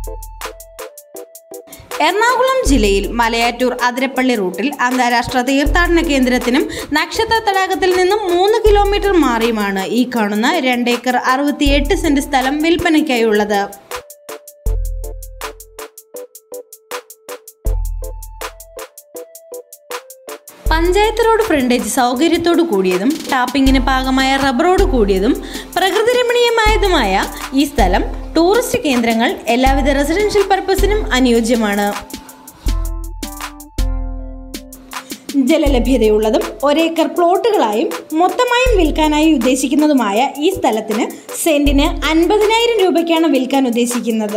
എറണാകുളം ജില്ലയിൽ മലയാറ്റൂർ അതിരപ്പള്ളി റൂട്ടിൽ അന്താരാഷ്ട്ര തീർത്ഥാടന കേന്ദ്രത്തിനും നക്ഷത്ര തടാകത്തിൽ നിന്നും മൂന്ന് കിലോമീറ്റർ മാറിയുമാണ് ഈ കാണുന്ന രണ്ടേക്കർ അറുപത്തിയെട്ട് സെന്റ് സ്ഥലം വിൽപ്പനയ്ക്കായുള്ളത് പഞ്ചായത്ത് റോഡ് ഫ്രണ്ടേജ് സൗകര്യത്തോടു കൂടിയതും ടാപ്പിങ്ങിന് പാകമായ റബ്ബറോട് കൂടിയതും പ്രകൃതി രമണീയമായതുമായ ഈ സ്ഥലം ടൂറിസ്റ്റ് കേന്ദ്രങ്ങൾ എല്ലാവിധ റെസിഡൻഷ്യൽ പർപ്പസിനും അനുയോജ്യമാണ് ജലലഭ്യതയുള്ളതും ഒരേക്കർ പ്ലോട്ടുകളായും മൊത്തമായും വിൽക്കാനായി ഉദ്ദേശിക്കുന്നതുമായ ഈ സ്ഥലത്തിന് സെന്റിന് അൻപതിനായിരം രൂപയ്ക്കാണ് വിൽക്കാൻ ഉദ്ദേശിക്കുന്നത്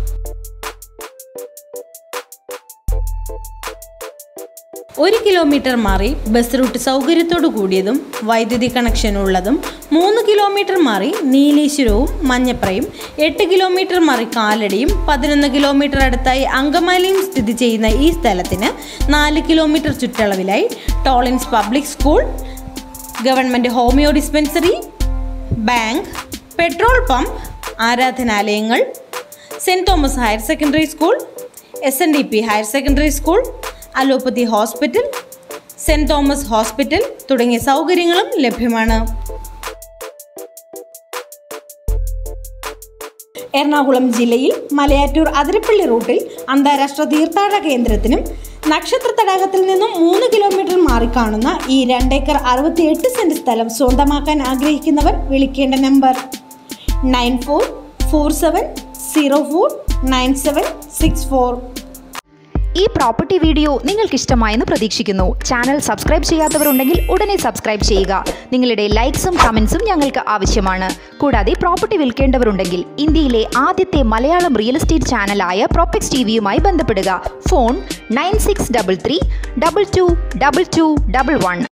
ഒരു കിലോമീറ്റർ മാറി ബസ് റൂട്ട് സൗകര്യത്തോടു കൂടിയതും വൈദ്യുതി കണക്ഷൻ ഉള്ളതും മൂന്ന് കിലോമീറ്റർ മാറി നീലേശ്വരവും മഞ്ഞപ്രയും എട്ട് കിലോമീറ്റർ മാറി കാലടിയും പതിനൊന്ന് കിലോമീറ്റർ അടുത്തായി അങ്കമാലിയും സ്ഥിതി ചെയ്യുന്ന ഈ സ്ഥലത്തിന് നാല് കിലോമീറ്റർ ചുറ്റളവിലായി Tolins public school government homeo dispensary bank petrol pump ആരാധനാലയങ്ങൾ saint Thomas higher secondary school S N D P higher secondary school allopathy hospital saint Thomas hospital തുടങ്ങിയ സൗകര്യങ്ങളും ലഭ്യമാണ് എറണാകുളം ജില്ലയിൽ മലയാറ്റൂർ അതിരപ്പള്ളി റൂട്ടിൽ അന്താരാഷ്ട്ര തീർത്ഥാടന കേന്ദ്രത്തിനും നക്ഷത്ര തടാകത്തിൽ നിന്നും മൂന്ന് കിലോമീറ്റർ മാറി കാണുന്ന ഈ രണ്ടേക്കർ അറുപത്തിയെട്ട് സെന്റ് സ്ഥലം സ്വന്തമാക്കാൻ ആഗ്രഹിക്കുന്നവർ വിളിക്കേണ്ട number nine four four seven zero four nine seven six four ഈ പ്രോപ്പർട്ടി വീഡിയോ നിങ്ങൾക്ക് ഇഷ്ടമായെന്ന് പ്രതീക്ഷിക്കുന്നു ചാനൽ സബ്സ്ക്രൈബ് ചെയ്യാത്തവരുണ്ടെങ്കിൽ ഉടനെ സബ്സ്ക്രൈബ് ചെയ്യുക നിങ്ങളുടെ ലൈക്സും കമൻസും ഞങ്ങൾക്ക് ആവശ്യമാണ് കൂടാതെ പ്രോപ്പർട്ടി വിൽക്കേണ്ടവരുണ്ടെങ്കിൽ ഇന്ത്യയിലെ ആദ്യത്തെ മലയാളം റിയൽ എസ്റ്റേറ്റ് ചാനലായ പ്രോപ്പക്സ് ടി വിയുമായി ബന്ധപ്പെടുക phone nine six double three double two double two double one